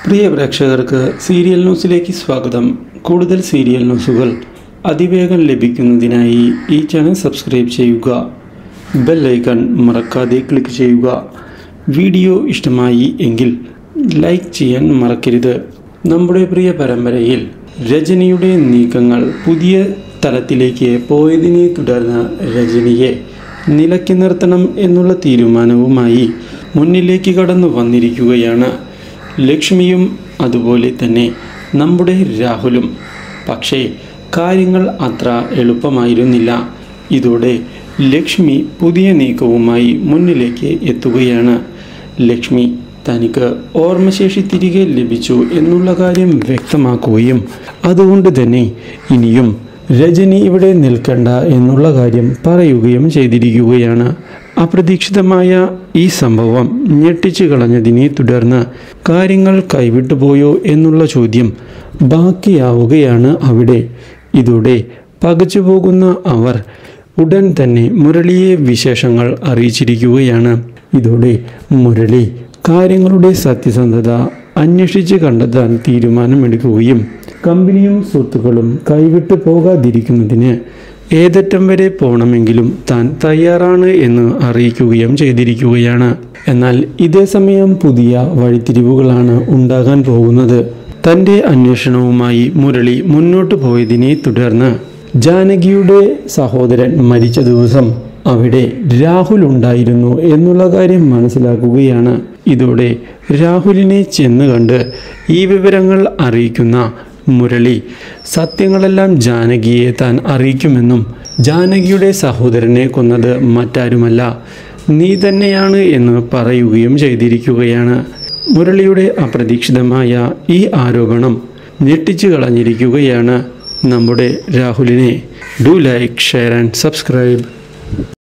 പ്രിയ പ്രേക്ഷകർക്ക് സീരിയൽ ന്യൂസിലേക്ക് സ്വാഗതം കൂടുതൽ സീരിയൽ ന്യൂസുകൾ അതിവേഗം ലഭിക്കുന്നതിനായി ഈ ചാനൽ സബ്സ്ക്രൈബ് ചെയ്യുക ബെൽ ഐക്കൺ മറക്കാതെ ക്ലിക്ക് ചെയ്യുക വീഡിയോ ഇഷ്ടമായി എങ്കിൽ ലൈക്ക് ചെയ്യാൻ മറക്കരുത് നമ്മുടെ പ്രിയ പരമ്പരയിൽ രജനിയുടെ നീക്കങ്ങൾ പുതിയ തലത്തിലേക്ക് പോയതിനെ തുടർന്ന് രജനിയെ നിലക്കി നിർത്തണം എന്നുള്ള തീരുമാനവുമായി മുന്നിലേക്ക് കടന്നു വന്നിരിക്കുകയാണ് ലക്ഷ്മിയും അതുപോലെ തന്നെ നമ്മുടെ രാഹുലും പക്ഷേ കാര്യങ്ങൾ അത്ര എളുപ്പമായിരുന്നില്ല ഇതോടെ ലക്ഷ്മി പുതിയ നീക്കവുമായി മുന്നിലേക്ക് എത്തുകയാണ് ലക്ഷ്മി തനിക്ക് ഓർമ്മശേഷി തിരികെ ലഭിച്ചു എന്നുള്ള കാര്യം വ്യക്തമാക്കുകയും അതുകൊണ്ട് തന്നെ ഇനിയും രജനി ഇവിടെ നിൽക്കണ്ട എന്നുള്ള കാര്യം പറയുകയും ചെയ്തിരിക്കുകയാണ് അപ്രതീക്ഷിതമായ ഈ സംഭവം ഞെട്ടിച്ചു കളഞ്ഞതിനെ തുടർന്ന് കാര്യങ്ങൾ കൈവിട്ടു പോയോ എന്നുള്ള ചോദ്യം ബാക്കിയാവുകയാണ് അവിടെ ഇതോടെ പകച്ചു പോകുന്ന അവർ ഉടൻ തന്നെ മുരളിയെ വിശേഷങ്ങൾ അറിയിച്ചിരിക്കുകയാണ് ഇതോടെ മുരളി കാര്യങ്ങളുടെ സത്യസന്ധത അന്വേഷിച്ച് കണ്ടെത്താൻ തീരുമാനമെടുക്കുകയും കമ്പനിയും സ്വത്തുക്കളും കൈവിട്ടു പോകാതിരിക്കുന്നതിന് ഏതറ്റം വരെ പോകണമെങ്കിലും താൻ തയ്യാറാണ് എന്ന് അറിയിക്കുകയും ചെയ്തിരിക്കുകയാണ് എന്നാൽ ഇതേ സമയം പുതിയ വഴിത്തിരിവുകളാണ് ഉണ്ടാകാൻ പോകുന്നത് തൻ്റെ അന്വേഷണവുമായി മുരളി മുന്നോട്ട് പോയതിനെ തുടർന്ന് ജാനകിയുടെ സഹോദരൻ മരിച്ച ദിവസം അവിടെ രാഹുൽ ഉണ്ടായിരുന്നു എന്നുള്ള കാര്യം മനസ്സിലാക്കുകയാണ് ഇതോടെ രാഹുലിനെ ചെന്ന് കണ്ട് ഈ വിവരങ്ങൾ അറിയിക്കുന്ന മുരളി സത്യങ്ങളെല്ലാം ജാനകിയെ താൻ അറിയിക്കുമെന്നും ജാനകിയുടെ സഹോദരനെ കൊന്നത് മറ്റാരുമല്ല നീ തന്നെയാണ് എന്ന് പറയുകയും ചെയ്തിരിക്കുകയാണ് മുരളിയുടെ അപ്രതീക്ഷിതമായ ഈ ആരോപണം ഞെട്ടിച്ചു കളഞ്ഞിരിക്കുകയാണ് നമ്മുടെ രാഹുലിനെ do like share and subscribe